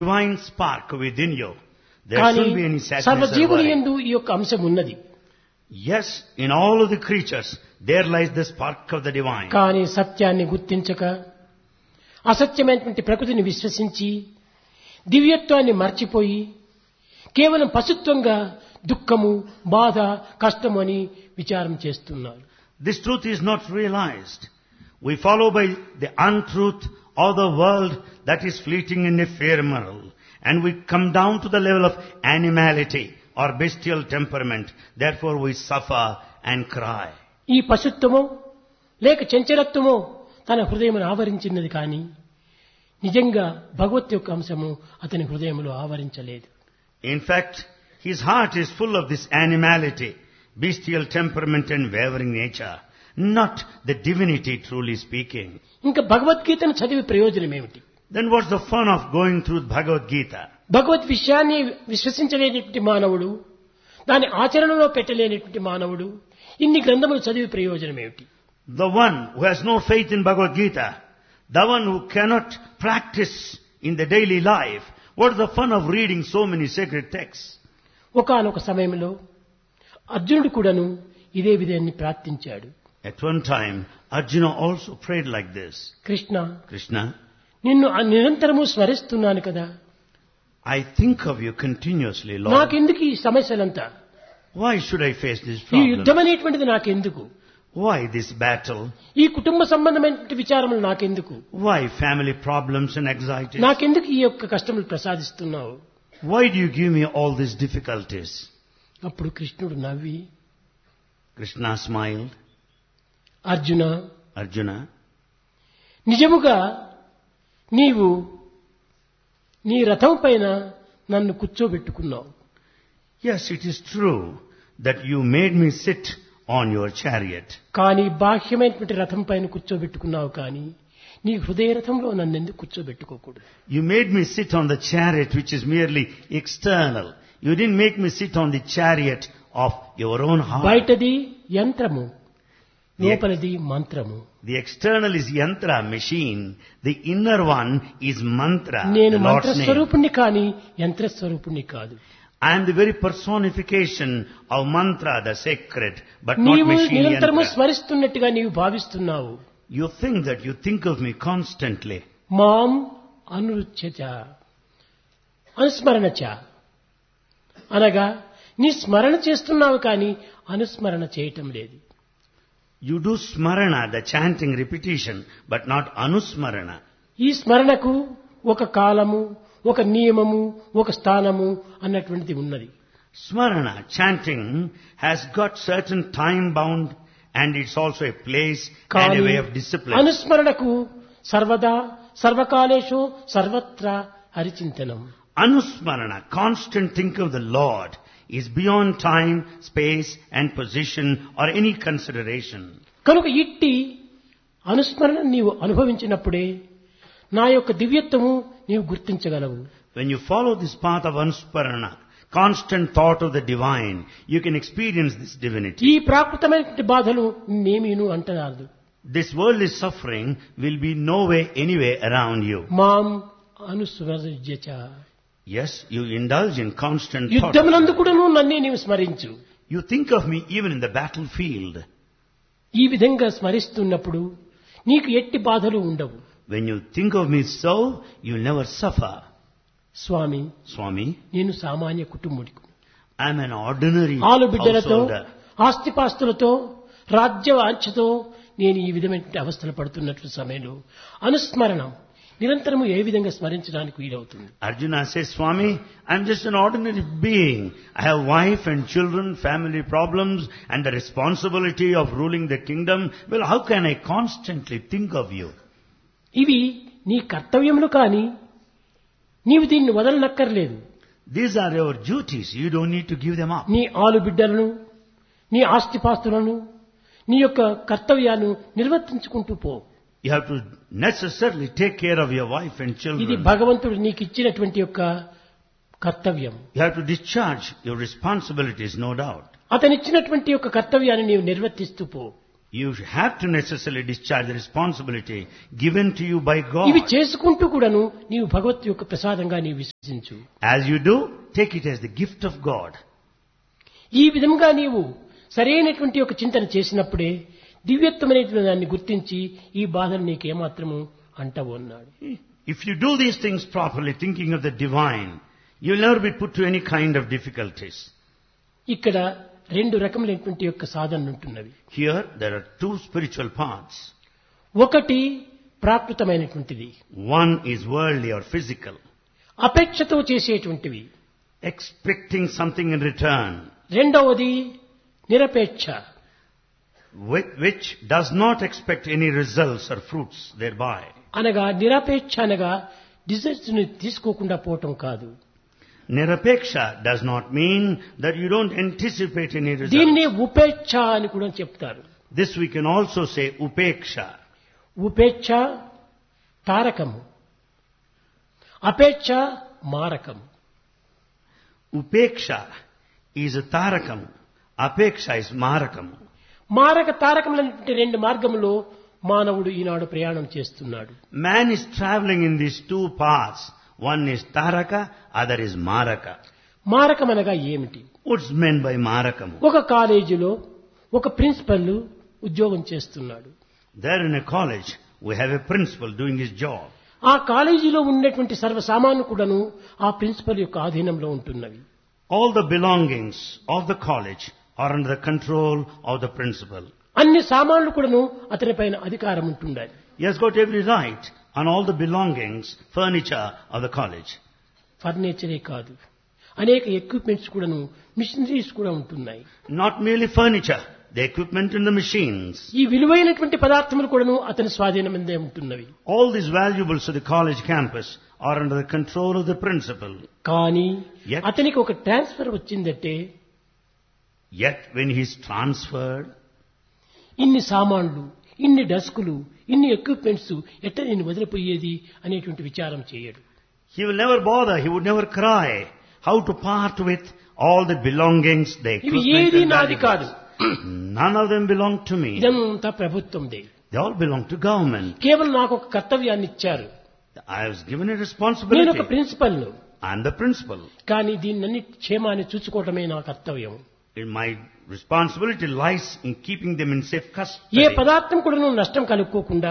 divine spark within you. There కానీ shouldn't be any sadness or సర్వజీవుని worry. ఎందు ఈ యొక్క అంశం ఉన్నది Yes, in all of the creatures, there lies the spark of the divine. కానీ సత్యాన్ని గుర్తించక అసత్యమైనటువంటి ప్రకృతిని విశ్వసించి దివ్యత్వాన్ని మర్చిపోయి కేవలం పశుత్వంగా దుఃఖము బాధ కష్టము అని విచారం చేస్తున్నారు This truth is not realized. We follow by the untruth of the world that is fleeting and ephemeral. And we come down to the level of animality or bestial temperament. Therefore we suffer and cry. ఈ పశుత్వమో లేక చంచలత్వమో తన హృదయం ఆవరించినది కానీ నిజంగా భగవత్ యొక్క అంశము అతని హృదయంలో ఆవరించలేదు In fact, his heart is full of this animality, bestial temperament and wavering nature. Not the divinity truly speaking. ఇంకా భగవద్గీతను చదివి ప్రయోజనం ఏమిటి Then what's the fun of going through Bhagavad Gita? భగవద్ విషయాన్ని విశ్వసించలేనటువంటి మానవుడు దాని ఆచరణలో పెట్టలేనటువంటి మానవుడు ఇన్ని గ్రంథములు చదివి ప్రయోజనం ఏమిటి The one who has no faith in Bhagavad Gita, the one who cannot practice in the daily life, what's the fun of reading so many sacred texts? ఒకానొక సమయంలో అర్జునుడు కూడాను ఇదే విధాన్ని ప్రార్థించాడు At one time, Arjuna also prayed like this. Krishna Krishna, నిన్ను నిరంతరము స్మరిస్తున్నాను కదా I think of you continuously, Lord. నాకెందుకు ఈ సమస్యలంతా Why should I face this ఈ problem? యుద్ధం అనేటువంటిది నాకెందుకు Why this battle? ఈ కుటుంబ సంబంధమైనటువంటి విచారములు నాకెందుకు Why family problems and anxieties? నాకెందుకు ఈ యొక్క కష్టములు ప్రసాదిస్తున్నావు Why do you give me all these difficulties? అప్పుడు కృష్ణుడు నవ్వి Krishna smiled. అర్జున Arjuna, నిజముగా నీవు నీ రథం పైన నన్ను కూర్చోబెట్టుకున్నావు yes, it is true that you made me sit on your chariot. కానీ బాహ్యమైనటువంటి రథం పైన కూర్చోబెట్టుకున్నావు కానీ నీ హృదయ రథంలో నన్ను ఎందుకు కూర్చోబెట్టుకోకూడదు You made me sit on the chariot which is merely external. You didn't make me sit on the chariot of your own heart. బయటది యంత్రము లోపలిది మంత్రము The external is yantra, machine. The inner one is mantra, నేను the Lord's name. మంత్రస్వరూపుణ్ణి కానీ యంత్రస్వరూపుణ్ణి కాదు I am the very personification of mantra, the sacred, but not నీవు machine నిరంతరము yantra. స్మరిస్తున్నట్టుగా నీవు భావిస్తున్నావు You think that you think of me constantly. మాం అనురుచ్యచ అనుస్మరణచ అనగా నీ స్మరణ చేస్తున్నావు కానీ అనుస్మరణ చేయటం లేదు You do smarana, the chanting repetition, but not anusmarana. ఈ స్మరణకు ఒక కాలము ఒక నియమము ఒక స్థానము అన్నటువంటిది ఉన్నది Smarana, chanting, has got certain time bound and it's also a place and కానీ a way of discipline. అనుస్మరణకు సర్వదా సర్వకాలేషు సర్వత్రా హరిచింతనం Anusmarana, constant think of the Lord, is beyond time, space and position or any consideration. కనుక ఇట్టి అనుస్మరణ నీవు అనుభవించినప్పుడే నా యొక్క దివ్యత్వము నీవు గుర్తించగలవు When you follow this path of Anusmarana, constant thought of the divine, you can experience this divinity. ఈ ప్రాకృతమైనటువంటి బాధలు నేమీను అంటరాదు This worldly suffering will be no way, anyway around you. మాం అనుస్మరజ్యచ Yes, you indulge in constant thought. యుద్ధమునందు కూడాను నన్నే నీవు స్మరించు You think of me even in the battlefield. ఈ విధంగా స్మరిస్తున్నప్పుడు నీకు ఎట్టి బాధలు ఉండవు When you think of me so, you'll never suffer. Swamy Swami, నేను సామాన్య కుటుంబుడికి I'm an ordinary ఆలు బిడ్డలతో householder. ఆస్తిపాస్తులతో రాజ్య వాంఛతో నేను ఈ విధమైన అవస్థలు పడుతున్నటువంటి సమయంలో అనుస్మరణం నిరంతరము ఏ విధంగా స్మరించడానికి వీలవుతుంది Arjuna says, Swami, I'm just an ordinary being. I have wife and children, family problems, and the responsibility of ruling the kingdom. Well, how can I constantly think of you? ఇవి నీ కర్తవ్యములు కాని నీవు దీన్ని వదలనక్కర్లేదు These are your duties. You don't need to give them up. నీ ఆలు బిడ్డలను నీ ఆస్తిపాస్తులను నీ యొక్క కర్తవ్యాన్ని నిర్వర్తించుకుంటూ పో You have to necessarily take care of your wife and ఇది children. భగవంతుడు నీకు ఇచ్చినటువంటి యొక్క కర్తవ్యం You have to discharge your responsibilities, no doubt. అతనిచ్చినటువంటి యొక్క కర్తవ్యాన్ని నీవు నిర్వర్తిస్తూ పో You have to necessarily discharge the responsibility given to you by ఇవి God. చేసుకుంటూ కూడాను నీవు భగవత్ యొక్క ప్రసాదంగా నీవు విశ్వసించు As you do, take it as the gift of God. ఈ విధంగా నీవు సరైనటువంటి ఒక చింతన చేసినప్పుడే దివ్యత్వమైనటువంటి దాన్ని గుర్తించి ఈ బాధలు నీకు ఏమాత్రము అంటవు అన్నాడు If you do these things properly, thinking of the divine, you'll never be put to any kind of difficulties. ఇక్కడ రెండు రకములైనటువంటి యొక్క సాధనలు ఉంటున్నవి Here, there are two spiritual paths. ఒకటి ప్రాకృతమైనటువంటిది One is worldly or physical, అపేక్షతో చేసేటువంటివి expecting something in return, రెండవది నిరపేక్ష with which does not expect any results or fruits thereby. అనగా నిరపేక్ష అనగా desires ని తీసుకోకుండా పోవటం కాదు Nirapeksha does not mean that you don't anticipate any results. దీనిని ఉపేక్ష అని కూడా చెప్తారు This we can also say upeksha. ఉపేక్ష తారకము అపేక్ష మారకము Upeksha is a tarakam. Apeksha is marakam. మారక తారకములైనటువంటి రెండు మార్గములో మానవుడు ఈనాడు ప్రయాణం చేస్తున్నాడు Man is traveling in these two paths. One is taraka, other is maraka. మారకం అనగా ఏమిటి What's meant by marakam? ఒక కాలేజీలో ఒక ప్రిన్సిపల్ ఉద్యోగం చేస్తున్నాడు There in a college, we have a principal doing his job. ఆ కాలేజీలో ఉన్నటువంటి సర్వసామాన్లు కూడాను ఆ ప్రిన్సిపల్ యొక్క ఆధీనంలో ఉంటున్నవి All the belongings of the college are under the control of the principal. అన్ని సామాన్లు కూడాను అతనిపైన అధికారం ఉంటుండాలి He has got every right on all the belongings, furniture of the college. ఫర్నిచరే కాదు అనేక ఎక్విప్మెంట్స్ కూడాను మిషనరీస్ కూడా ఉంటున్నాయి Not merely furniture, the equipment and the machines. ఈ విలువైనటువంటి పదార్థములు కూడాను అతని స్వాధీనమందే ఉంటున్నవి All these valuables of the college campus are under the control of the principal. కానీ Yet- అతనికి ఒక ట్రాన్స్ఫర్ వచ్చిందంటే Yet when he is transferred, ఇన్ని సామాన్లు ఇన్ని డస్కులు ఇన్ని ఎక్విప్మెంట్స్ ఎట్ట నేను వదిలిపోయేది అనేటువంటి విచారం చేయడు he will never bother, he would never cry how to part with all the belongings, the ఇవి equipment ఏది and నాది కాదు valuables. None of them belong to me. ఇదంతా ప్రభుత్వందే They all belong to government. కేవలం నాకు ఒక కర్తవ్యాన్ని ఇచ్చారు I was given a నేను ఒక responsibility. ప్రిన్సిపల్ను I'm the principal. కానీ దీన్ని క్షేమాన్ని చూసుకోవటమే నా కర్తవ్యం My responsibility lies in keeping them in safe A custody. పదార్థం కూడా నువ్వు నష్టం కలుక్కోకుండా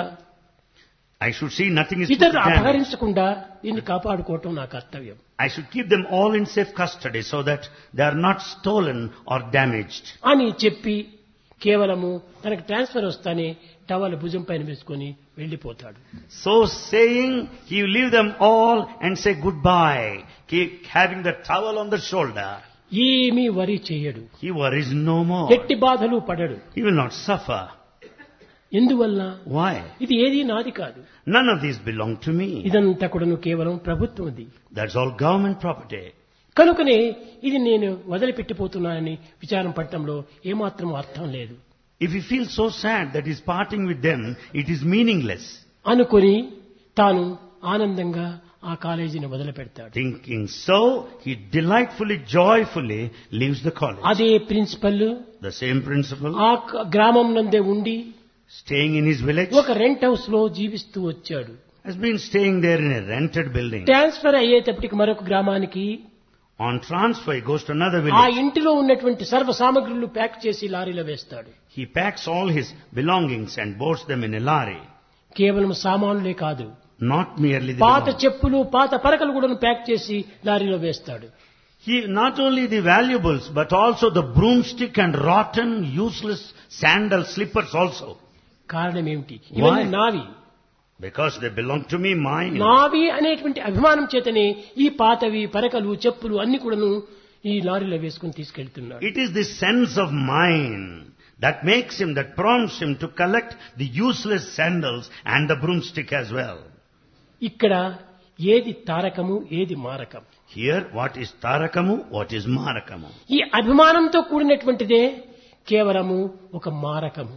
I should see nothing is put to ఇతరులు damage. అపహరించకుండా దీన్ని కాపాడుకోవటం నా కర్తవ్యం I should keep them all in safe custody so that they are not stolen or damaged. అని చెప్పి కేవలము తనకు ట్రాన్స్ఫర్ వస్తానే టవల్ భుజం పైన వేసుకొని వెళ్ళిపోతాడు So saying, he will leave them all and say goodbye, keep having the towel on the shoulder. ఏమీ వరి చేయడు He worries no more. ఎట్టి బాధలు పడడు He will not suffer. ఎందువల్ల Why? ఇది ఏది నాది కాదు None of these belong to me. ఇదంతా కూడాను కేవలం ప్రభుత్వంది That's all government property. కనుకనే ఇది నేను వదిలిపెట్టిపోతున్నానని విచారం పడటంలో ఏమాత్రం అర్థం లేదు If he feels so sad that he's parting with them, it is meaningless. అనుకొని తాను ఆనందంగా ఆ కాలేజీని వదిలిపెడతాడు Thinking so, he delightfully, joyfully leaves the college. అదే ప్రిన్సిపల్ The same principal, ఆ క- గ్రామం నందే ఉండి staying in his village, ఒక రెంట్ హౌస్ లో జీవిస్తూ వచ్చాడు has been staying there in a rented building. Transfer అయ్యేటప్పటికి మరొక గ్రామానికి On transfer, he goes to another ఆ village. ఇంటిలో ఉన్నటువంటి సర్వ సామగ్రులు ప్యాక్ చేసి లారీలో వేస్తాడు He packs all his belongings and boards them in a lorry. కేవలం సామానులే కాదు Not merely the పాత belongings. చెప్పులు పాత పరకలు కూడా ప్యాక్ చేసి లారీలో వేస్తాడు He, not only the valuables, but also the broomstick and rotten, useless sandal slippers also. కారణం ఏమిటి ఇవన్నీ Why? నావి Because they belong to me, mine. నావి అనేటువంటి అభిమానం చేతనే ఈ పాతవి పరకలు చెప్పులు అన్ని కూడాను ఈ లారీలో వేసుకుని తీసుకెళ్తున్నాడు It is the sense of mine that makes him, that prompts him to collect the useless sandals and the broomstick as well. ఇక్కడ ఏది తారకము ఏది మారకం Here, what is tarakamu, what is marakamu? ఈ అభిమానంతో కూడినటువంటిదే కేవలము ఒక మారకము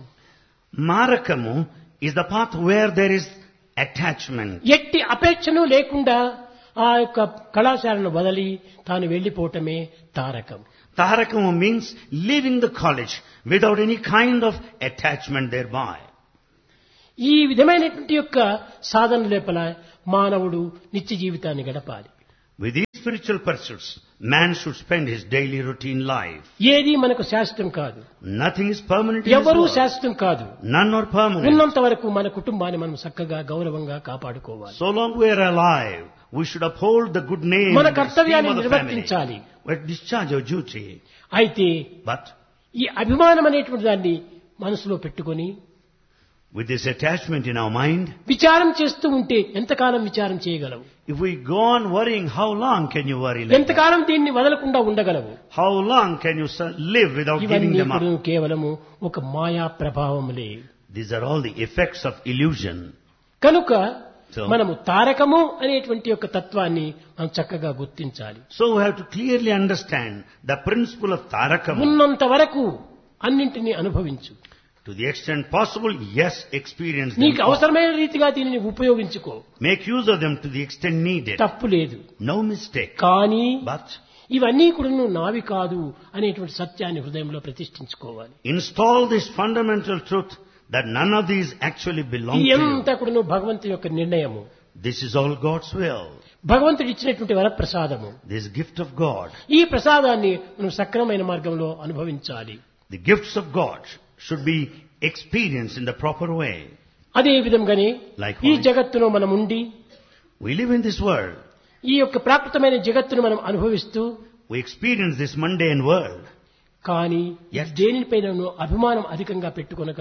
Marakamu is the path where there is attachment. ఎట్టి అపేక్షను లేకుండా ఆ యొక్క కళాశాలను వదిలి తాను వెళ్లిపోవటమే Tarakam Tarakama means leaving the college without any kind of attachment thereby. ఈ విధమైనటువంటి యొక్క సాధన లోపల మానవుడు నిత్య జీవితాన్ని గడపాలి With these spiritual pursuits, man should spend his daily routine life. ఏది మనకు శాశ్వతం కాదు Nothing is permanent in this ఎవరూ world. శాశ్వతం కాదు None are permanent. ఉన్నంత వరకు మన కుటుంబాన్ని మనం చక్కగా గౌరవంగా కాపాడుకోవాలి So long we are alive, we should uphold the good name మన and esteem కర్తవ్యాన్ని of the family. నిర్వర్తించాలి We discharge our duty. అయితే But ఈ అభిమానం అనేటువంటి దాన్ని మనసులో పెట్టుకొని with this attachment in our mind, విచారం చేస్తూ ఉంటే ఎంతకాలం విచారం చేయగలవు if we go on worrying, how long can you worry like that? ఎంతకాలం దీన్ని వదలకుండా ఉండగలవు How long can you su- live without giving ఇవన్నీ them ఇప్పుడు up? కేవలము ఒక మాయా ప్రభావములే These are all the effects of illusion. కనుక So- మనము తారకము అనేటువంటి యొక్క తత్వాన్ని మనం చక్కగా గుర్తించాలి So we have to clearly understand the principle of Tarakam. ఉన్నంత వరకు అన్నింటినీ అనుభవించు To the extent possible, yes, experience them. నీకు all. అవసరమైన రీతిగా దీనిని ఉపయోగించుకో Make use of them to the extent needed. తప్పు లేదు No mistake. కానీ But ఇవన్నీ కూడా నావి కాదు అనేటువంటి సత్యాన్ని హృదయంలో ప్రతిష్ఠించుకోవాలి install this fundamental truth that none of these actually belong ఇది to you. ఎంత కూడా భగవంతుని యొక్క నిర్ణయము This is all God's will. భగవంతుడు ఇచ్చినటువంటి వరప్రసాదము This gift of God. ఈ ప్రసాదాన్ని మనం సక్రమైన మార్గంలో అనుభవించాలి The gifts of God should be experienced in the proper way. అదే విధంగానే Likewise. ఈ జగత్తులో మనం ఉండి We live in this world. ఈ యొక్క ప్రాకృతమైన జగత్తును మనం అనుభవిస్తూ We experience this mundane world. కానీ Yes. దేనిపైన అభిమానం అధికంగా పెట్టుకొనక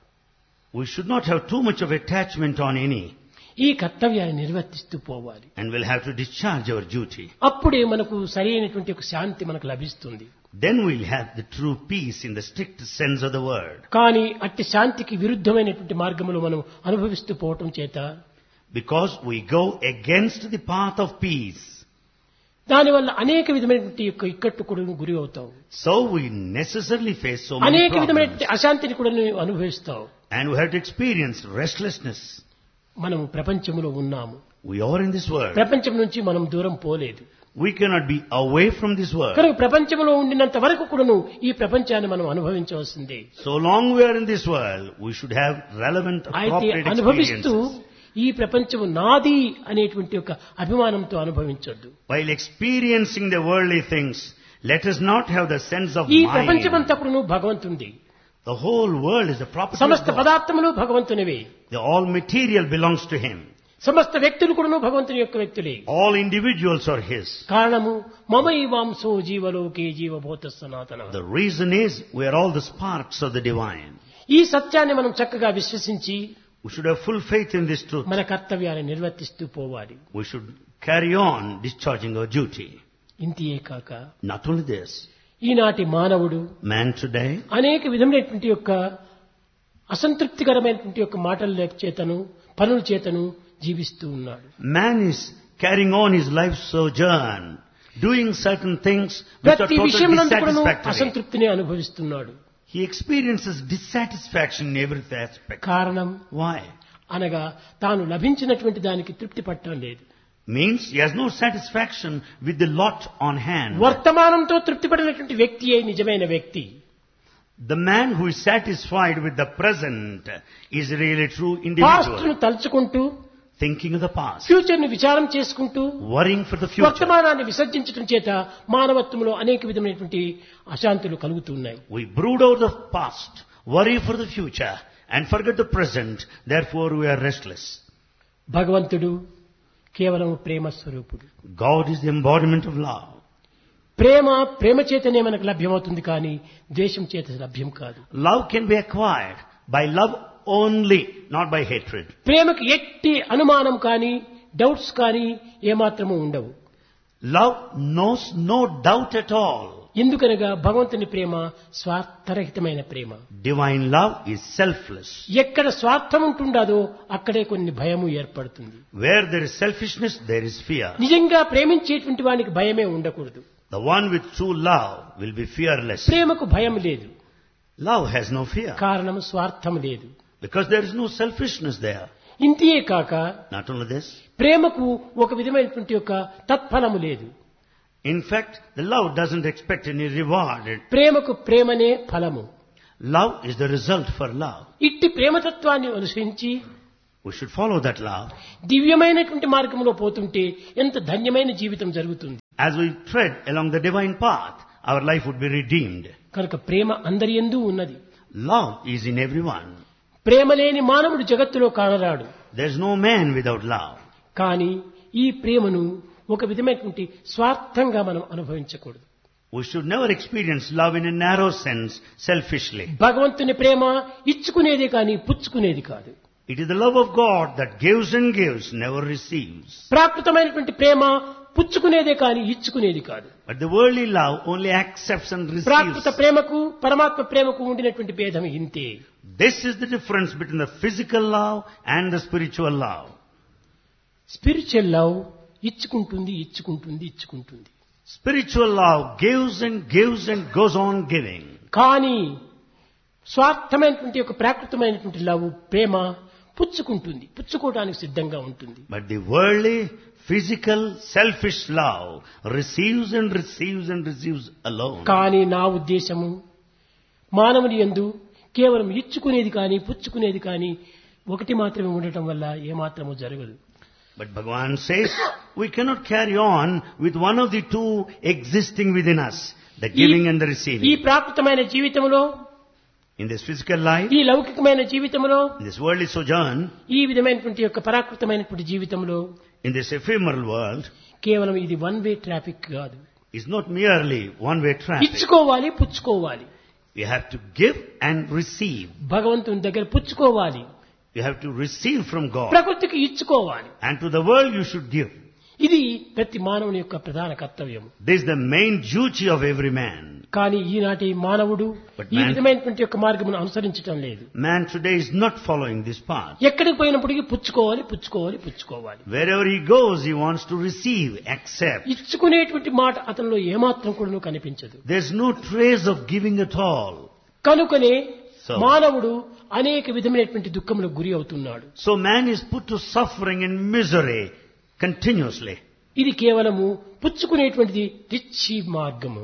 We should not have too much of attachment on any ఈ కర్తవ్యాన్ని నిర్వర్తిస్తూ పోవాలి and will have to discharge our duty. అప్పుడే మనకు సరైనటువంటి ఒక శాంతి మనకు లభిస్తుంది Then we'll have the true peace in the strict sense of the word. కానీ అట్టి శాంతికి విరుద్ధమైనటువంటి మార్గములో మనం అనుభవిస్తూ పోవటం చేత Because we go against the path of peace. దానివల్ల అనేక విధమైనటువంటి యొక్క ఇక్కట్టు కూడా గురి అవుతావు So we necessarily face so many అనేక problems. విధమైనటువంటి అశాంతిని కూడా నువ్వు అనుభవిస్తావు And we have to experience restlessness. మనము ప్రపంచంలో ఉన్నాము We are in this world. ప్రపంచం నుంచి మనం దూరం పోలేదు We cannot be away from this world. కనుక ప్రపంచంలో ఉండినంత వరకు కూడాను ఈ ప్రపంచాన్ని మనం అనుభవించవలసిందే So long we are in this world, we should have relevant అయితే appropriate అనుభవిస్తూ experiences. ఈ ప్రపంచము నాది అనేటువంటి ఒక అభిమానంతో అనుభవించొద్దు While experiencing the worldly things, let us not have the sense of ఈ mine. ప్రపంచమంతా కూడాను భగవంతుంది The whole world is the property of సమస్త God. పదార్థములు భగవంతునివే The all material belongs to Him. సమస్త వ్యక్తులు కూడాను భగవంతుని యొక్క వ్యక్తులే All individuals are His. కారణము మమైవాంసో జీవలోకే జీవభూత సనాతన The reason is we are all the sparks of the divine. ఈ సత్యాన్ని మనం చక్కగా విశ్వసించి We should have full faith in this truth. మన కర్తవ్యాన్ని నిర్వర్తిస్తూ పోవాలి We should carry on discharging our duty. ఇంతియే కాక Not only this, ఈనాటి మానవుడు man today అనేక విధమైనటువంటి యొక్క అసంతృప్తికరమైనటువంటి యొక్క మాటల లేక చేతను పనుల చేతను జీవిస్తూ ఉన్నాడు Man is carrying on his life sojourn, doing certain things which are ప్రతి totally విషయంలో కూడా dissatisfactory. అసంతృప్తిని అనుభవిస్తున్నాడు He experiences dissatisfaction in every aspect. కారణం Why? అనగా తాను లభించినటువంటి దానికి తృప్తి పట్టడం లేదు Means he has no satisfaction with the lot on hand. వర్తమానంతో తృప్తి పడినటువంటి వ్యక్తియే నిజమైన వ్యక్తి The man who is satisfied with the present is really true past individual. ను తలుచుకుంటూ Thinking of the past, future ని విచారం చేసుకుంటూ worrying for the future. వర్తమానాన్ని విసర్జించడం చేత మానవత్వంలో అనేక విధమైనటువంటి అశాంతులు కలుగుతున్నాయి We brood over the past, worry for the future, and forget the present. Therefore we are restless. భగవంతుడు కేవలం ప్రేమ స్వరూపుడు God is the embodiment of love. ప్రేమ ప్రేమ చేతనే మనకు లభ్యమవుతుంది కానీ ద్వేషం చేత లభ్యం కాదు Love can be acquired by love only, not by hatred. ప్రేమకు ఎట్టి అనుమానం కానీ డౌట్స్ కానీ ఏమాత్రము ఉండవు Love knows no doubt at all. ఎందుకనగా భగవంతుని ప్రేమ స్వార్థరహితమైన ప్రేమ Divine love is selfless. ఎక్కడ స్వార్థం ఉంటుండదో అక్కడే కొన్ని భయము ఏర్పడుతుంది Where there is selfishness, there is fear. నిజంగా ప్రేమించేటువంటి వానికి భయమే ఉండకూడదు The one with true love will be fearless. ప్రేమకు భయం లేదు Love has no fear కారణం స్వార్థం లేదు because there is no selfishness there. ఇంతియే కాక Not only this, ప్రేమకు ఒక విధమైనటువంటి యొక్క తత్ఫలము లేదు In fact, the love doesn't expect any reward. ప్రేమకు ప్రేమనే ఫలము Love is the result for love. ఇట్టి ప్రేమతత్వాన్ని అనుసరించి We should follow that love. దివ్యమైనటువంటి మార్గంలో పోతుంటే ఎంత ధన్యమైన జీవితం జరుగుతుంది As we tread along the divine path, our life would be redeemed. కనుక ప్రేమ అందరి ఎందు ఉన్నది Love is in everyone. ప్రేమ లేని మానవుడు జగత్తులో కానరాడు There's no man without love. కానీ ఈ ప్రేమను ఒక విధమైనటువంటి స్వార్థంగా మనం అనుభవించకూడదు We should never experience love in a narrow sense, selfishly. భగవంతుని ప్రేమ ఇచ్చుకునేది కానీ పుచ్చుకునేది కాదు It is the love of God that gives and gives, never receives. ప్రాకృతమైనటువంటి ప్రేమ పుచ్చుకునేదే కానీ ఇచ్చుకునేది కాదు But the worldly love only accepts and receives. ప్రాకృత ప్రేమకు పరమాత్మ ప్రేమకు ఉండినటువంటి భేదం ఇంతే This is the difference between the physical love and the spiritual love. Spiritual love ఇచ్చుకుంటుంది ఇచ్చుకుంటుంది ఇచ్చుకుంటుంది Spiritual love gives and gives and goes on giving. కానీ స్వార్థమైనటువంటి ఒక ప్రాకృతమైనటువంటి లవ్ ప్రేమ పుచ్చుకుంటుంది పుచ్చుకోవడానికి సిద్ధంగా ఉంటుంది But the worldly, physical, selfish love receives and receives and receives alone. కానీ నా ఉద్దేశము మానవుని యందు కేవలం ఇచ్చుకునేది కానీ పుచ్చుకునేది కానీ ఒకటి మాత్రమే ఉండటం వల్ల ఏమాత్రము జరగదు But Bhagavan says we cannot carry on with one of the two existing within us, the giving and the ఈ receiving. ప్రాకృతమైన జీవితంలో In this physical life, ఈ లౌకికమైన జీవితంలో in this worldly sojourn, ఈ విధమైనటువంటి యొక్క పరాకృతమైనటువంటి జీవితంలో in this ephemeral world, కేవలం ఇది వన్ వే ట్రాఫిక్ కాదు is not merely one-way traffic. ఇచ్చుకోవాలి పుచ్చుకోవాలి You have to give and receive. భగవంతుని దగ్గర పుచ్చుకోవాలి You have to receive from God. ప్రకృతికి ఇచ్చుకోవాలి And to the world you should give. ఇది ప్రతి మానవుని యొక్క ప్రధాన కర్తవ్యం This is the main duty of every man. కానీ ఈనాటి మానవుడు But ఈ man- విధమైనటువంటి యొక్క మార్గమును అనుసరించటం లేదు Man today is not following this path. ఎక్కడికి పోయినప్పటికీ పుచ్చుకోవాలి పుచ్చుకోవాలి పుచ్చుకోవాలి Wherever he goes, he wants to receive, accept. ఇచ్చుకునేటువంటి మాట అతనిలో ఏమాత్రం కూడా కనిపించదు There's no trace of giving at all. కనుకనే So- మానవుడు అనేక విధమైనటువంటి దుఃఖములకు గురి అవుతున్నాడు So man is put to suffering and misery continuously. ఇది కేవలము పుచ్చుకునేటువంటిది రిచ్ మార్గము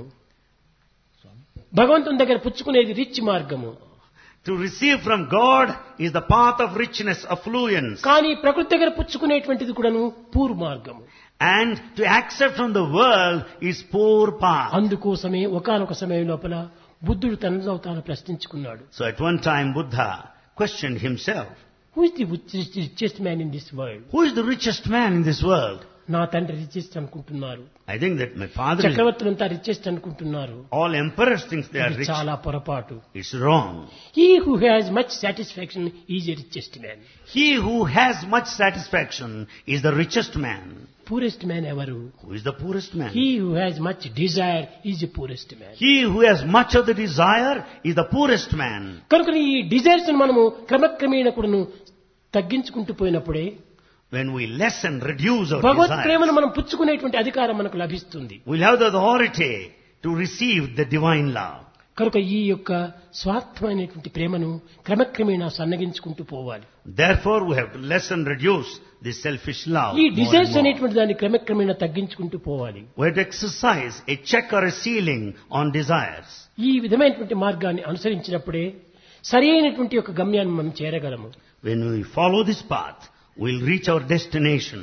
భగవంతుని దగ్గర పుచ్చుకునేది రిచ్ మార్గము To receive from God is the path of richness, affluence. కానీ ప్రకృతి దగ్గర పుచ్చుకునేటువంటిది కూడాను పూర్ మార్గము And to accept from the world is poor path. అందుకోసమే ఒకానొక సమయం లోపల బుద్ధుడు తనలో తాను ప్రశ్నించుకున్నాడు So at one time Buddha questioned himself, who is the richest man in this world who is the richest man in this world? నా తండ్రి రిచెస్ట్ అనుకుంటున్నారు I think that my father is, చక్రవర్తులంతా రిచెస్ట్ అనుకుంటున్నారు all emperors thinks they are ఇది rich. చాలా పొరపాటు It's wrong. He who has much satisfaction is a richest man He who has much satisfaction is the richest man. Poorest man ఎవరు Who is the poorest man? He who has much desire is a poorest man He who has much of the desire is the poorest man. కనుక ఈ desires మనము క్రమక్రమేణ కూడాను తగ్గించుకుంటూ పోయినప్పుడే When we lessen, reduce our Bhagwat desire, ప్రేమను మనం పుచ్చుకునేటువంటి అధికారం మనకు లభిస్తుంది we'll have the authority to receive the divine love. కనుక ఈ యొక్క స్వార్థమైనటువంటి ప్రేమను క్రమక్రమేణా సన్నగించుకుంటూ పోవాలి Therefore, we have to lessen, reduce this selfish love. ఈ more and డిజైర్స్ more. అనేటువంటి దాన్ని క్రమక్రమేణా తగ్గించుకుంటూ పోవాలి We have to exercise a check or a ceiling on desires. ఈ విధమైనటువంటి మార్గాన్ని అనుసరించినప్పుడే సరి అయినటువంటి యొక్క గమ్యాన్ని మనం చేరగలము When we follow this path, we'll reach our destination.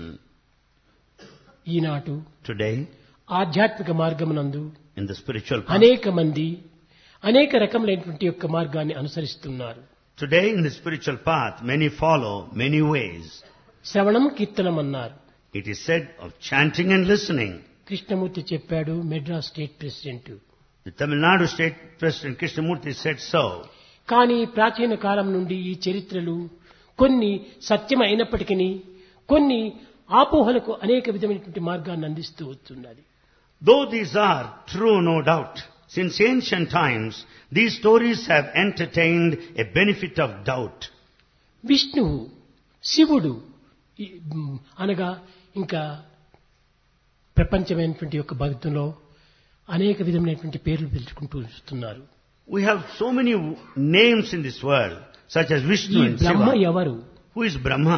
ఈనాటు Today, ఆధ్యాత్మిక మార్గమునందు in the spiritual path, అనేక మంది అనేక రకములైనటువంటి యొక్క మార్గాన్ని అనుసరిస్తున్నారు today in the spiritual path, many follow many ways. శ్రవణం కీర్తనం అన్నారు It is said of chanting and listening. Krishnamurthy చెప్పాడు Madras state president The Tamil Nadu State President Krishnamurti said so. కానీ ప్రాచీన కాలం నుండి ఈ చరిత్రలు కొన్ని సత్యం అయినప్పటికీ కొన్ని ఆపోహలకు అనేక విధమైనటువంటి మార్గాన్ని అందిస్తూ వస్తున్నది Though these are true, no doubt, since ancient times, these stories have entertained a benefit of doubt. విష్ణువు శివుడు ఈ, మ్, అనగా ఇంకా ప్రపంచమైనటువంటి యొక్క భక్తులో అనేక విధమైనటువంటి పేర్లు పిలుచుకుంటూ వస్తున్నారు We have so many names in this world, such as ఈ Vishnu and బ్రహ్మ Shiva. ఎవరు Who is Brahma?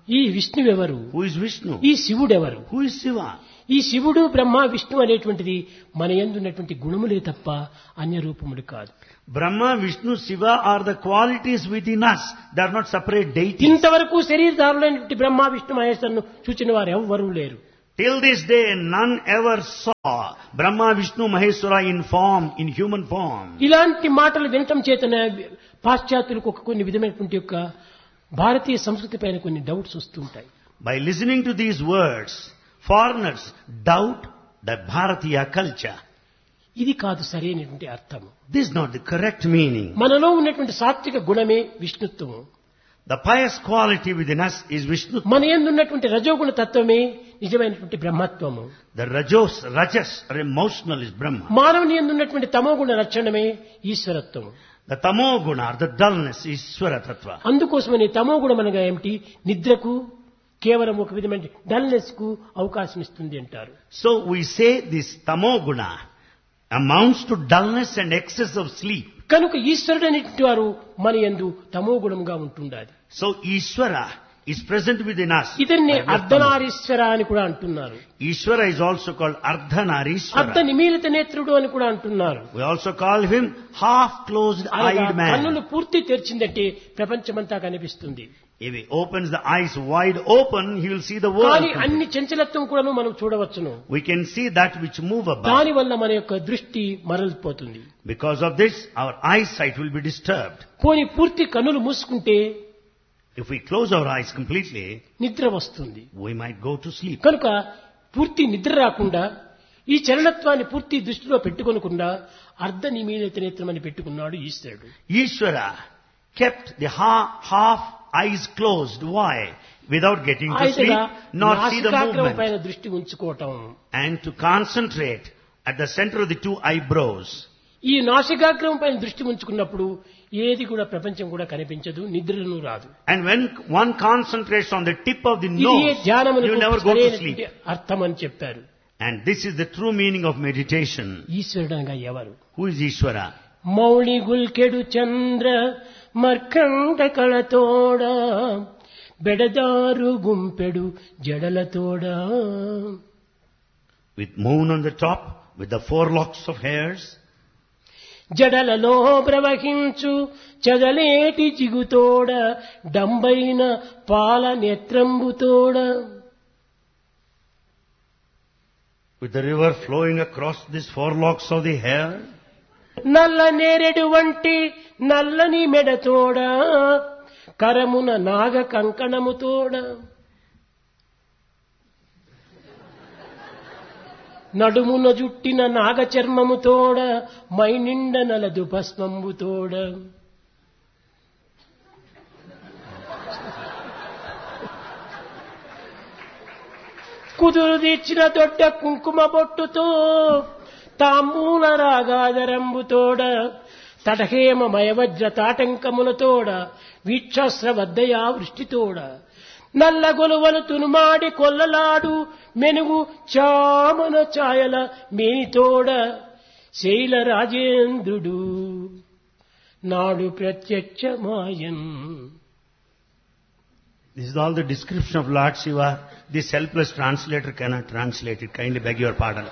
ఈ విష్ణువెవరు Who is Vishnu? ఈ శివుడెవరు Who is Shiva? ఈ శివుడు బ్రహ్మ విష్ణు అనేటువంటిది మన యందున్నటువంటి గుణములే తప్ప అన్య రూపములు కాదు Brahma, Vishnu, Shiva are the qualities within us. They are not separate deities. ఇంతవరకు శరీరధారులైనటువంటి బ్రహ్మ విష్ణు మహేశ్వరును చూచిన వారు ఎవ్వరూ లేరు Till this day, none ever saw Brahma, Vishnu, Maheshwara in form, in human form. ఇలాంటి మాటలు వినటం చేతన పాశ్చాత్యులకు ఒక కొన్ని విధమైనటువంటి యొక్క భారతీయ సంస్కృతి పైన కొన్ని డౌట్స్ వస్తుంటాయి By listening to these words, foreigners doubt the Bharatiya culture. ఇది కాదు సరైనటువంటి అర్థము This is not the correct meaning. మనలో ఉన్నటువంటి సాత్విక గుణమే విష్ణుత్వము The pious quality within us is Vishnu. మన ఎందున్నటువంటి రజోగుణ తత్వమే నిజమైనటువంటి బ్రహ్మత్వము The Rajos, Rajas or emotional is Brahma. మానవుని ఎందున్నటువంటి తమోగుణ లక్షణమే ఈశ్వరత్వము The Tamoguna or the dullness is Swara Tattva. అందుకోసమని తమోగుణం అనగా ఏమిటి నిద్రకు కేవలం ఒక విధమైన డల్నెస్ కు అవకాశం ఇస్తుంది అంటారు So we say this Tamoguna amounts to dullness and excess of sleep. కనుక ఈశ్వరుడు అనేటువంటి వారు మన యందు తమోగుణంగా ఉంటుండాలి So Ishvara is present within us. ఇతన్ని by way of tamo. Ardhanarishvara అని కూడా అంటున్నారు Ishvara is also called అర్ధ Ardhanarishvara. నిమీలిత నేత్రుడు అని కూడా అంటున్నారు We also call him half-closed అనగా eyed man. కన్నులు పూర్తి తెరిచిందంటే ప్రపంచమంతా కనిపిస్తుంది If he opens the eyes wide open, he will see the world. కానీ అన్ని చంచలత్వం కూడా మనం చూడవచ్చును We can see that which move about. దాని వల్ల మన యొక్క దృష్టి మరలిపోతుంది Because of this, our eyesight will be disturbed. పోని పూర్తి కన్నులు మూసుకుంటే If we close our eyes completely, నిద్ర వస్తుంది we might go to sleep. కనుక పూర్తి నిద్ర రాకుండా ఈ చలనత్వాన్ని పూర్తి దృష్టిలో పెట్టుకొనకుండా అర్ధ నిమీలిత నేత్రం అని పెట్టుకున్నాడు ఈశ్వరుడు Ishvara kept the ha- half eyes closed. Why? Without getting ఆ to విధంగా sleep, nor see the నాసికాగ్రం movement. పైన దృష్టి ఉంచుకోవటం And to concentrate at the center of the two eyebrows. ఈ నాసికాగ్రం పైన దృష్టి ఉంచుకున్నప్పుడు ఏది కూడా ప్రపంచం కూడా కనిపించదు నిద్రను రాదు And when one concentrates on the tip of the ఇది nose, ధ్యానమునకు you never go to సరైనటువంటి sleep. అర్థం అని చెప్పారు And this is the true meaning of meditation. ఈశ్వరుడు అనగా ఎవరు Who is Ishvara? Mouli గుల్కెడు Chandra మర్కండ కళతోడ బెడదారు గుంపెడు జడలతోడ With moon on the top, with the four locks of hairs, జడలలో ప్రవహించు చదలేటి జిగుతోడ డంబైన పాల నేత్రంబుతోడ with the river flowing across these four locks of the hair, నల్ల నేరెడు వంటి నల్లని మెడతోడ కరమున నాగ కంకణముతోడ నడుమున జుట్టిన నాగ చర్మముతోడ మైనిండ నలదు భస్మంబుతోడ కుదురు తీర్చిన దొడ్డ కుంకుమ బొట్టుతో తాంబూల రాగాదరంబుతోడ తటహేమ మయవజ్ర తాటంకములతోడ వీక్షాస్ర వద్దయా వృష్టితోడ నల్ల గొలువలు తునుమాడి కొల్లలాడు మెనుగు చామన ఛాయల మేనితోడ శైల రాజేంద్రుడు నాడు ప్రత్యక్షమాయన్ This is all the description of Lord Shiva. This helpless translator cannot translate it. Kindly beg your pardon.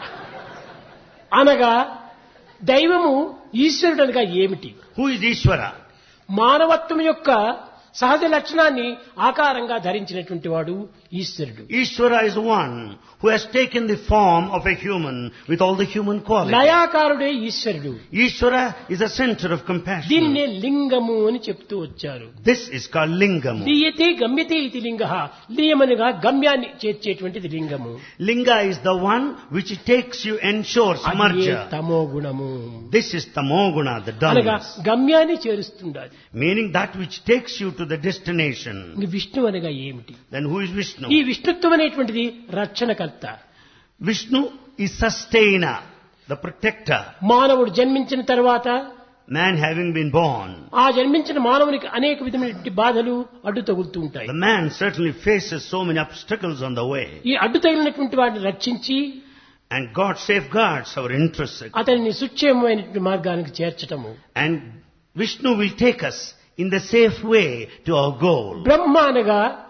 అనగా దైవము ఈశ్వరుడు అనగా ఏమిటి Who is Ishvara? మానవత్వం యొక్క సహజ లక్షణాన్ని ఆకారంగా ధరించినటువంటి వాడు ఈశ్వరుడు Ishvara is one who has taken the form of a human with all the human qualities. లయాకారుడే ఈశ్వరుడు Ishvara is a center of compassion. దీన్నే లింగము అని చెప్తూ వచ్చారు This is called Lingam. లీయతే గమ్యతే ఇది లింగ లీయమనగా గమ్యాన్ని చేర్చేటువంటిది లింగము Linga is the one which takes you, ensures అది merger. తమో గుణము This is Tamoguna, the అనగా dullness. గమ్యాన్ని చేరుస్తుండాలి Meaning that which takes you to the destination. ఇంక విష్ణు అనగా ఏమిటి Then who is Vishnu? ఈ విష్ణుత్వం అనేటువంటిది రక్షణకర్త Vishnu is sustainer, the protector. మానవుడు జన్మించిన తర్వాత Man having been born. ఆ జన్మించిన మానవునికి అనేక విధమైనటువంటి బాధలు అడ్డు తగులుతూ ఉంటాయి The man certainly faces so many obstacles on the way. ఈ అడ్డు తగిలినటువంటి వాటిని రక్షించి And God safeguards our interests. అతన్ని సుక్షేమమైనటువంటి మార్గానికి చేర్చటము And Vishnu will take us in the safe way to our goal. బ్రహ్మ అనగా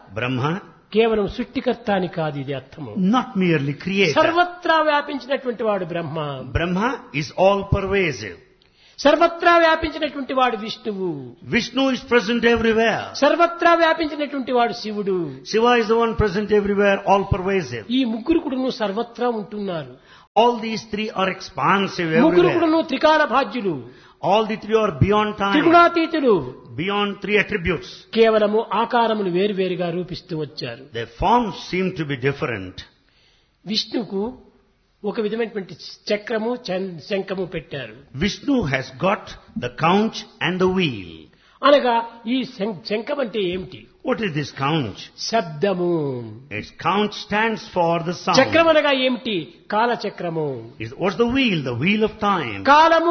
Brahma, కేవలం సృష్టికర్త అని కాదు ఇది అర్థము not merely creator. సర్వత్రా వ్యాపించినటువంటి వాడు బ్రహ్మ Brahma is all pervasive. సర్వత్రా వ్యాపించినటువంటి వాడు విష్ణువు Vishnu is present everywhere. సర్వత్రా వ్యాపించినటువంటి వాడు శివుడు Shiva is the one present everywhere, all pervasive. ఈ ముగ్గురు కూడాను సర్వత్రా ఉంటున్నారు All these three are expansive ముగ్గురు everywhere. కూడాను త్రికాల భాగ్యులు All the three are beyond time, త్రిగుణాతీతులు beyond three attributes. కేవలము ఆకారములు వేరువేరుగా రూపిస్తూ వచ్చారు Their forms seem to be different. విష్ణుకు ఒక విధమైనటువంటి చక్రము చం- శంఖము పెట్టారు Vishnu has got the couch and the wheel. అనగా ఈ శం- శంఖం అంటే ఏమిటి What is this couch? శబ్దము Its couch stands for the చక్రం sound. అనగా ఏమిటి కాలచక్రము Is- What's the wheel? The wheel of time. కాలము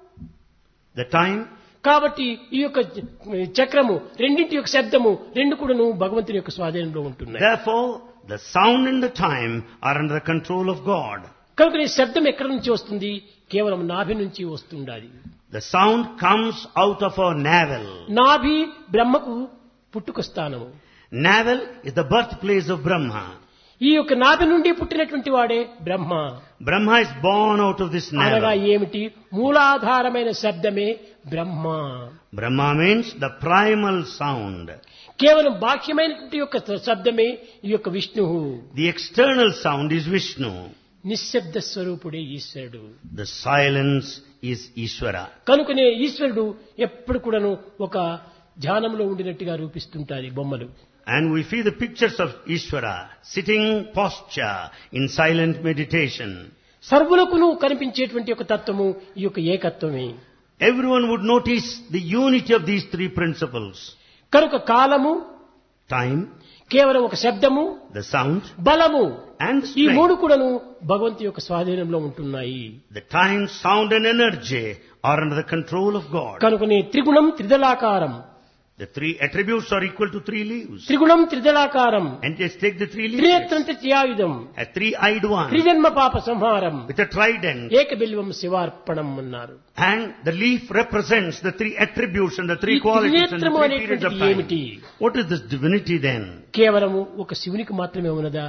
The time కాబట్టి ఈ యొక్క చక్రము రెండింటి యొక్క శబ్దము రెండు కూడాను భగవంతుని యొక్క స్వాధీనంలో ఉంటున్నాయి Therefore, the sound and the time are under the control of God. కనుక ఈ శబ్దం ఎక్కడి నుంచి వస్తుంది కేవలం నాభి నుంచి వస్తుండాలి The sound comes out of our navel. నాభి బ్రహ్మకు పుట్టుక స్థానము Navel is the birthplace of Brahma. ఈ యొక్క నాభి నుండి పుట్టినటువంటి వాడే బ్రహ్మ Brahma is born out of this అనగా navel. ఏమిటి మూలాధారమైన శబ్దమే బ్రహ్మ Brahma means the primal sound. కేవలం బాహ్యమైనటువంటి యొక్క శబ్దమే ఈ యొక్క విష్ణువు The external sound is Vishnu. నిశ్శబ్ద స్వరూపుడే ఈశ్వరుడు The silence is Ishvara. కనుకనే ఈశ్వరుడు ఎప్పుడు కూడాను ఒక ధ్యానంలో ఉండినట్టుగా రూపిస్తుంటారు ఈ బొమ్మలు And we see the pictures of Ishvara sitting posture in silent meditation. సర్వులకును కనిపించేటువంటి ఒక తత్వము ఈ యొక్క ఏకత్వమే Everyone would notice the unity of these three principles. కనుక కాలము Time, కేవలం ఒక శబ్దము the sound, బలము and ఈ strength. మూడు కూడాను భగవంతు యొక్క స్వాధీనంలో ఉంటున్నాయి The time, sound and energy are under the control of God. కనుకనే త్రిగుణం త్రిదళాకారం The three attributes are equal to three leaves. త్రిగుణం త్రిదళాకారం And just take the three leaves. త్రినేత్రం త్రియాయుధం A three-eyed one త్రిజన్మ పాప సంహారం with a trident. ఏక బిల్వం శివార్పణం అన్నారు And the leaf represents the three attributes and the three ఈ qualities and the త్రినేత్రము three periods of అనేటువంటిది time. ఏమిటి What is this divinity then? కేవలము ఒక శివునికి మాత్రమే ఉన్నదా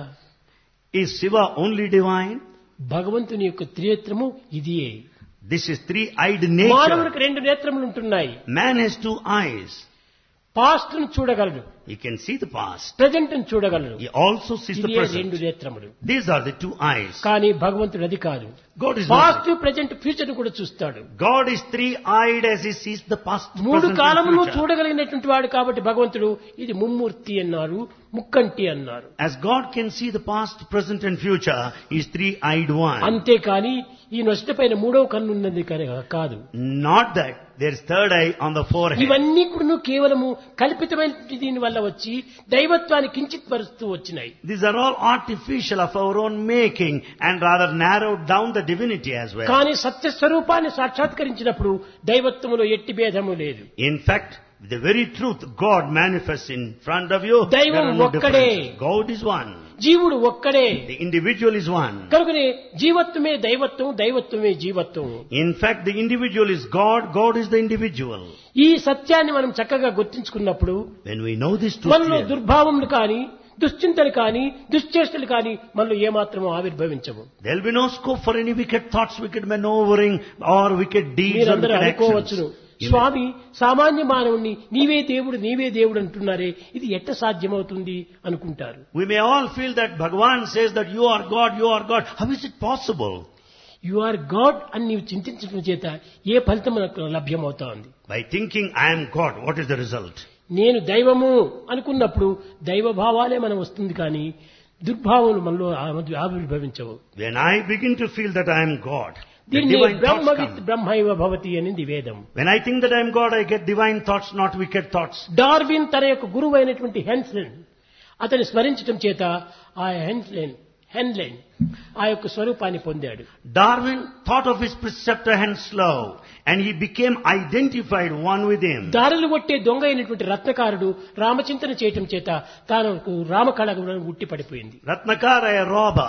Is Shiva only divine? భగవంతుని యొక్క త్రినేత్రము ఇదియే This is three-eyed nature. మానవునికి రెండు నేత్రములు ఉంటున్నాయి Man has two eyes. Past ను చూడగలడు He can see the past. Present ను చూడగలడు He also sees the ఇదే రెండు present. నేత్రములు These are the two eyes. కానీ భగవంతుడు అది కాదు God is past not. Present future ను కూడా చూస్తాడు God is three-eyed as He sees the past, మూడు present, and కాలములు future. చూడగలిగినటువంటి వాడు కాబట్టి భగవంతుడు ఇది ముమ్మూర్తి అన్నారు ముక్కంటి అన్నారు As God can see the past, present and future, He is three-eyed one. అంతేకాని ఈ నొసట పైన మూడవ కన్ను ఉన్నది కనుక కాదు Not that there is third eye on the forehead. ఇవన్నీ కూడా కేవలము కల్పితమైన దీని వల్ల వచ్చి దైవత్వాన్ని కించిత్ పరుస్తూ వచ్చినాయి These are all artificial of our own making and rather narrowed down the divinity as well. కానీ సత్య స్వరూపాన్ని సాక్షాత్కరించినప్పుడు దైవత్వములో ఎట్టి భేదము లేదు In fact, the very truth God manifests in front of you. there దైవం are no ఒక్కడే. differences. God is one. జీవుడు ఒక్కడే The individual is one. కనుకనే జీవత్వమే దైవత్వం దైవత్వమే జీవత్వం In fact, the individual is God, God is the individual. ఈ సత్యాన్ని మనం చక్కగా గుర్తించుకున్నప్పుడు When we know this truth, మనలో clearly, దుర్భావములు కానీ దుశ్చింతలు కానీ దుశ్చేష్టలు కానీ మనలో ఏమాత్రమో ఆవిర్భవించవు there will be no scope for any wicked thoughts, wicked maneuvering, or wicked deeds or మీరందరూ wicked అనుకోవచ్చును actions. You may- స్వామి సామాన్య మానవుణ్ణి నీవే దేవుడు నీవే దేవుడు అంటున్నారే ఇది ఎట్ట సాధ్యమవుతుంది అనుకుంటారు We may all feel that Bhagavan says that you are God, you are God. How is it possible? You are God అని నీవు చింతించడం చేత ఏ ఫలితం మనకు లభ్యమవుతా ఉంది By thinking I am God, what is the result? నేను దైవము అనుకున్నప్పుడు దైవ భావాలే మనం వస్తుంది కానీ దుర్భావములు మనలో ఆ- ఆవిర్భవించవు When I begin to feel that I am God, the దీన్ని divine Brahma thoughts with come. బ్రహ్మైవ భవతి అనేది వేదం When I think that I am God, I get divine thoughts, not wicked thoughts. Darwin తన యొక్క గురువు అయినటువంటి హెన్స్లెన్ అతని స్మరించడం చేత ఆ హెన్స్లెన్ హెన్లెన్ ఆ యొక్క స్వరూపాన్ని పొందాడు Darwin thought of his preceptor Henslow, and he became identified one with him. దారులు కొట్టే దొంగ అయినటువంటి రత్నకారుడు రామచింతన చేయటం చేత తాను రామకళ ఉట్టి పడిపోయింది Ratnakara, a robber,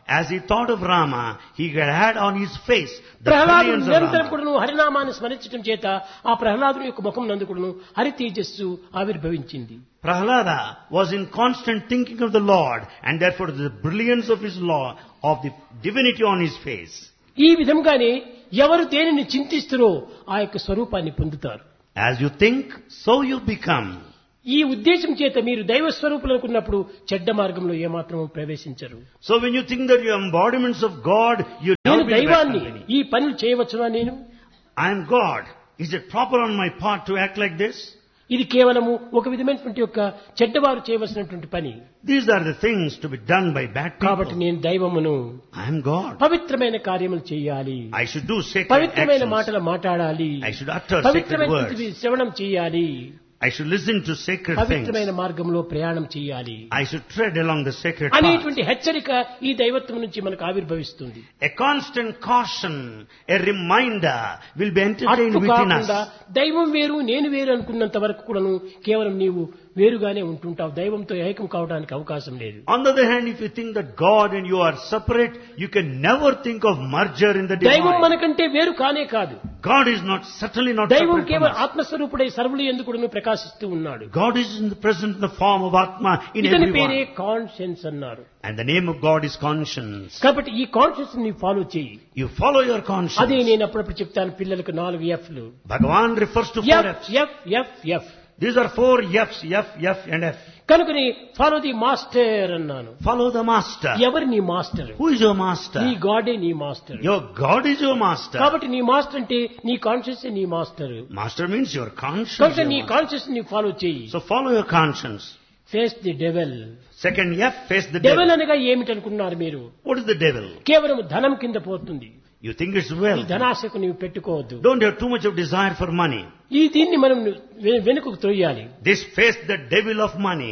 as he thought of Rama, he had had on his face the ప్రహ్లాదుడు brilliance of నిరంతరం Rama. కూడాను హరినామాన్ని స్మరించడం చేత ఆ ప్రహ్లాదుని యొక్క ముఖం నందు కూడాను హరి తేజస్సు ఆవిర్భవించింది Prahlada was in constant thinking of the Lord and therefore the brilliance of his law, of the divinity on his face. ఈ విధంగానే ఎవరు దేనిని చింతిస్తారో ఆ యొక్క స్వరూపాన్ని పొందుతారు As you think, so you become. ఈ ఉద్దేశం చేత మీరు దైవ స్వరూపులు అనుకున్నప్పుడు చెడ్డ మార్గంలో ఏమాత్రం ప్రవేశించరు So when you think that you are embodiments of God, you నేను never be in the bad దైవాన్ని company. ఈ పనులు చేయవచ్చునా నేను I am God. Is it proper on my part to act like this? ఇది కేవలము ఒక విధమైనటువంటి యొక్క చెడ్డవారు చేయవలసినటువంటి పని These are the things to be done by bad కాబట్టి people. నేను దైవమును I am God. పవిత్రమైన కార్యములు చేయాలి I should do sacred పవిత్రమైన actions. మాటలు మాట్లాడాలి I should utter sacred పవిత్రమైన words. శ్రవణం చేయాలి I should listen to sacred పవిత్రమైన things. మార్గంలో ప్రయాణం చేయాలి I should tread along the sacred path. అనేటువంటి హెచ్చరిక ఈ దైవత్వం నుంచి మనకు ఆవిర్భవిస్తుంది A constant caution, a reminder will be entertained అట్లు within కాకుండా us. దైవం వేరు నేను వేరు అనుకున్నంత వరకు కూడాను కేవలం నీవు వేరుగానే ఉంటుంటావు దైవంతో ఏకం కావడానికి అవకాశం లేదు On the other hand, if you think that God and you are separate, you can never think of merger in the దైవం divine. మనకంటే వేరు కానే కాదు God is not, certainly not దైవం separate from కేవలం us. ఆత్మస్వరూపుడై సర్వులు ఎందుకు ప్రకాశిస్తూ ఉన్నాడు God is in the present in the form of Atma in ఇతని పేరే everyone. కాన్షియన్స్ అన్నారు And the name of God is conscience. కాబట్టి ఈ కాన్షియన్స్ ని ఫాలో చేయి You follow your అదే conscience. నేను అప్పుడప్పుడు చెప్తాను పిల్లలకు నాలుగు ఎఫ్లు Bhagavan refers to four F F's. F F F These are four F's, F, F and F. కనుకని ఫాలో ది మాస్టర్ అన్నాను Follow the master. ఎవరు నీ master Who is your master? నీ గాడే నీ master Your God is your master. కాబట్టి నీ master అంటే నీ కాన్షియస్ నీ master Master means your conscience. కాబట్టి your నీ master. కాన్షియస్ ని ఫాలో చేయి So follow your conscience. Face the devil Second F, face the devil devil. అనగా ఏమిటనుకున్నారు మీరు What is the devil? కేవలం ధనం కింద పోతుంది You think it's ఈ wealth. ధనాశకు నీవు పెట్టుకోవద్దు Don't have too much of desire for money. ఈ దీన్ని మనం వె- వెనుకకు త్రొయ్యాలి This face the devil of money.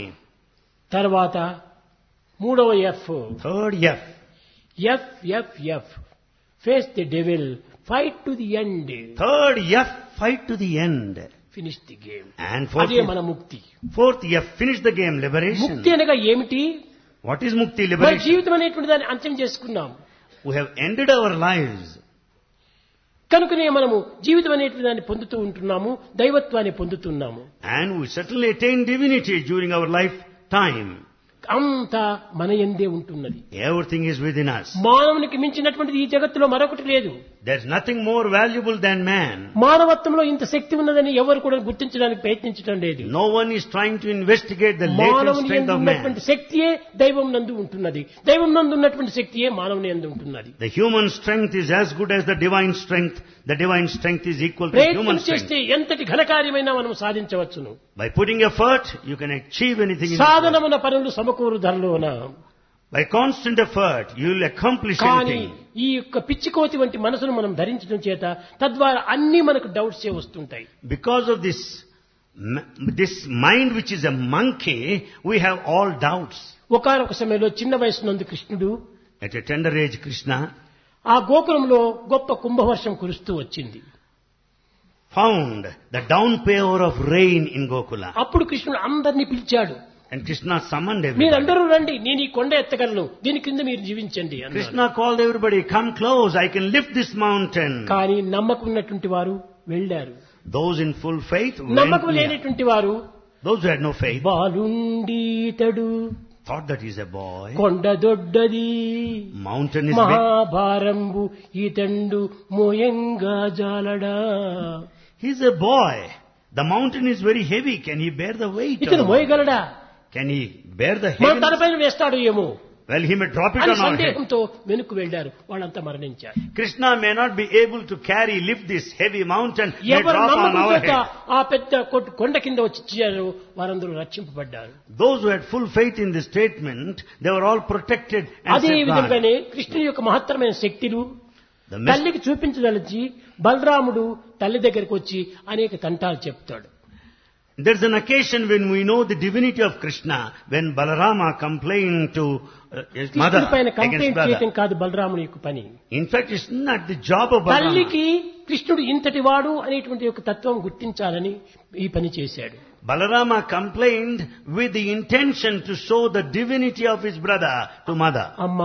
తర్వాత మూడవ F Third F. F F F face the devil fight to the end Third F, fight to the end. Finish the game And fourth, అదే మన ముక్తి fourth F, finish the game, liberation. ముక్తి అనగా ఏమిటి What is Mukti, మన liberation? జీవితం అనేటువంటి దాన్ని అంత్యం చేసుకున్నాం We have ended our lives. కనుకనే మనము జీవితం అనేటువంటి దాన్ని పొందుతూ ఉంటున్నాము దైవత్వాన్ని పొందుతున్నాము And we certainly attain divinity during our lifetime. అంతా మన ఎందే ఉంటున్నది Everything is within us. మానవునికి మించినటువంటిది ఈ జగత్తులో మరొకటి లేదు There's nothing more valuable than man. మానవత్వంలో ఇంత శక్తి ఉన్నదని ఎవరు కూడా గుర్తించడానికి ప్రయత్నించడం లేదు No one is trying to investigate the latent మానవుని strength యందు of man. ఉన్నటువంటి శక్తియే దైవం నందు ఉంటున్నది దైవం నందు ఉన్నటువంటి శక్తియే మానవుని యందు ఉంటున్నది The human strength is as good as the divine strength. The divine strength is equal to ప్రయత్నం human strength. చేస్తే ఎంతటి ఘనకార్యమైనా మనం సాధించవచ్చును By putting effort, you can achieve anything in this world. సాధనమున పనులు సమకూరు ధరలోన By constant effort, you will accomplish కానీ anything. ఈ యొక్క పిచ్చికోతి వంటి మనసును మనం ధరించడం చేత తద్వారా అన్ని మనకు డౌట్సే వస్తుంటాయి Because of this, m- this mind which is a monkey, we have all doubts. ఒకనొక సమయంలో చిన్న వయసు నందు కృష్ణుడు At a tender age, Krishna ఆ గోకులంలో గొప్ప కుంభవర్షం కురుస్తూ వచ్చింది found the downpour of rain in Gokula. అప్పుడు కృష్ణుడు అందరినీ పిలిచాడు And Krishna summoned everybody. మీరందరూ రండి నేను ఈ కొండ ఎత్తగలను దీని కింద మీరు జీవించండి అన్నాడు. Krishna called everybody, come close, I can lift this mountain. కానీ నమ్మకం ఉన్నటువంటి వారు వెళ్ళారు Those in full faith went నమ్మకం near. లేనటువంటి వారు Those who had no faith బాలుండీతడు thought that he's a boy. కొండ దొడ్డది Mountain is big. మహాభారంబు ఈతండు మోయంగా జాలడా He's a boy. The mountain is very heavy. Can he bear the weight? of ఇతను the mountain? మోయగలడా Can he bear the మన heaviness? తలపైన వేస్తాడు ఏమో Well, he may drop it అని on our head. సందేహంతో వెనుక్కు వెళ్ళారు వాళ్ళంతా మరణించారు Krishna may not be able to carry, lift this heavy mountain, may ఎవరు drop on నమ్మకం our చేత head. ఆ పెద్ద కొట్టు- కొండ కింద వచ్చి ఇచ్చారో వారందరూ రక్షింపబడ్డారు Those who had full faith in this statement, they were all protected and అదే safeguarded. విధంగానే కృష్ణుని యొక్క మహత్తరమైన శక్తులు The mess- తల్లికి చూపించదలిచి బలరాముడు తల్లి దగ్గరికి వచ్చి అనేక తంటాలు చెప్తాడు There's an occasion when we know the divinity of Krishna, when Balarama complained to uh, his mother కృష్ణుడి పైన against కంప్లైంట్ brother. చేయటం కాదు బలరాముడి యొక్క పని In fact, it's not the job of Balarama. తల్లికి కృష్ణుడు ఇంతటి వాడు అనేటువంటి యొక్క తత్వం గుర్తించాలని ఈ పని చేశాడు Balarama complained with the intention to show the divinity of his brother to mother. అమ్మా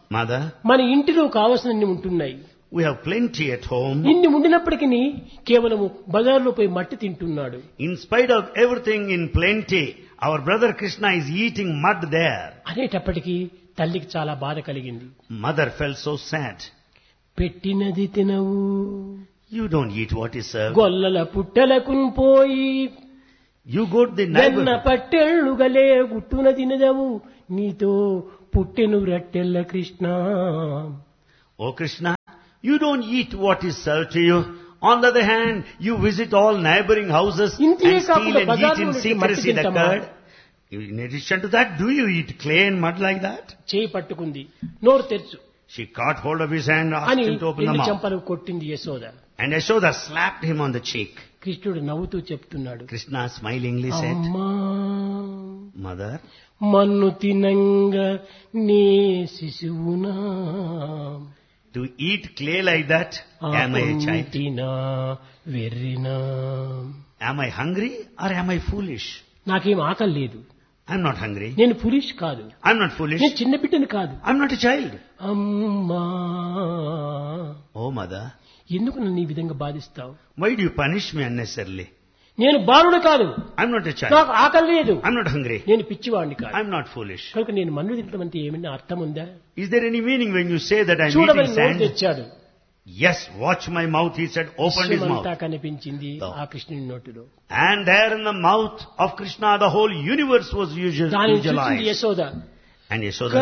Mother, మన ఇంటిలో కావలసినన్ని ఉంటున్నాయి we have plenty at home. ఇన్ని ఉండినప్పటికీ కేవలము బజార్లో పోయి మట్టి తింటున్నాడు In spite of everything in plenty, our brother Krishna is eating mud there. అనేటప్పటికీ తల్లికి చాలా బాధ కలిగింది Mother felt so sad. పెట్టినది తినవు You don't eat what is served. గొల్లల పుట్టలకున్ పోయి You go to the వెన్న neighbor. పట్టెళ్ళుగలే గుట్టున తినదవు నీతో పుట్టెను రట్టెల్ల Krishna Oh Krishna, you don't eat what is served to you. On the other hand, you visit all neighboring houses ఇంతే and steal కాకుండా and eat బజార్లో in నుండి secrecy మట్టి the తింటామా? curd. In addition to that, do you eat clay and mud like that? చేయి పట్టుకుంది నోరు తెరుచు She caught hold of his hand, asked అని him to open the రెండు mouth. చెంపలు కొట్టింది Yashoda And Yashoda slapped him on the cheek. కృష్ణుడు నవ్వుతూ చెప్తున్నాడు Krishna smilingly said, అమ్మా Mother, మన్ను తినంగ నీ శిశువునా to eat clay like that, am I a child? తినా వెర్రినా Am I hungry or am I foolish? నాకేం ఆకలి లేదు I'm not hungry. నేను పులిష్ కాదు I'm not foolish. నేను చిన్న బిడ్డని కాదు I'm not a child. అమ్మా Oh mother, ఎందుకు నన్ను ఈ విధంగా బాధిస్తావు why do you punish me unnecessarily? నేను బాలుడు కాదు I'm not a child. నాకు ఆకలి లేదు I'm not hungry. నేను పిచ్చివాడిని కాదు I'm not foolish. కనుక నేను మన్ను తినడం అంటే ఏమైనా అర్థం ఉందా Is there any meaning when you say that I'm చూడమని eating నోరు sand? తెచ్చాడు Yes, watch my mouth, he said, opened his విశ్వమంతా mouth. కనిపించింది Oh. ఆ కృష్ణుని నోటిలో And there in the mouth of Krishna, the whole universe was usual- దానిని చూసింది visualized. Yashoda And Yashoda